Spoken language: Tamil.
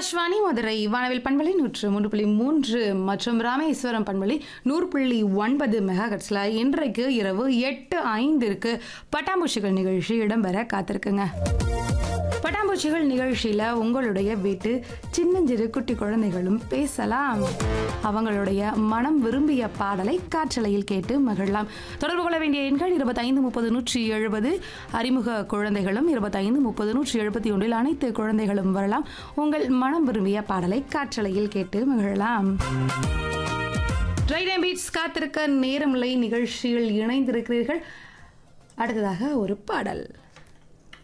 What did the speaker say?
ஆகாஷ்வாணி மதுரை வானவில் பண்பலை நூற்று மூன்று புள்ளி மூன்று மற்றும் ராமேஸ்வரம் பண்பலை நூறு புள்ளி ஒன்பது மெகாகட்ஸில் இன்றைக்கு இரவு எட்டு ஐந்திற்கு பட்டாம்பூச்சிகள் நிகழ்ச்சி இடம்பெற காத்திருக்குங்க பட்டாம்பூச்சிகள் நிகழ்ச்சியில் உங்களுடைய வீட்டு சின்னஞ்சிறு குட்டி குழந்தைகளும் பேசலாம் அவங்களுடைய மனம் விரும்பிய பாடலை காற்றலையில் கேட்டு மகிழலாம் தொடர்பு கொள்ள வேண்டிய எண்கள் இருபத்தைந்து முப்பது நூற்றி எழுபது அறிமுக குழந்தைகளும் இருபத்தைந்து முப்பது நூற்றி எழுபத்தி ஒன்றில் அனைத்து குழந்தைகளும் வரலாம் உங்கள் மனம் விரும்பிய பாடலை காற்றலையில் கேட்டு மகிழலாம் ட்ரைடன் பீட்ஸ் காத்திருக்க நேரமில்லை நிகழ்ச்சியில் இணைந்திருக்கிறீர்கள் அடுத்ததாக ஒரு பாடல்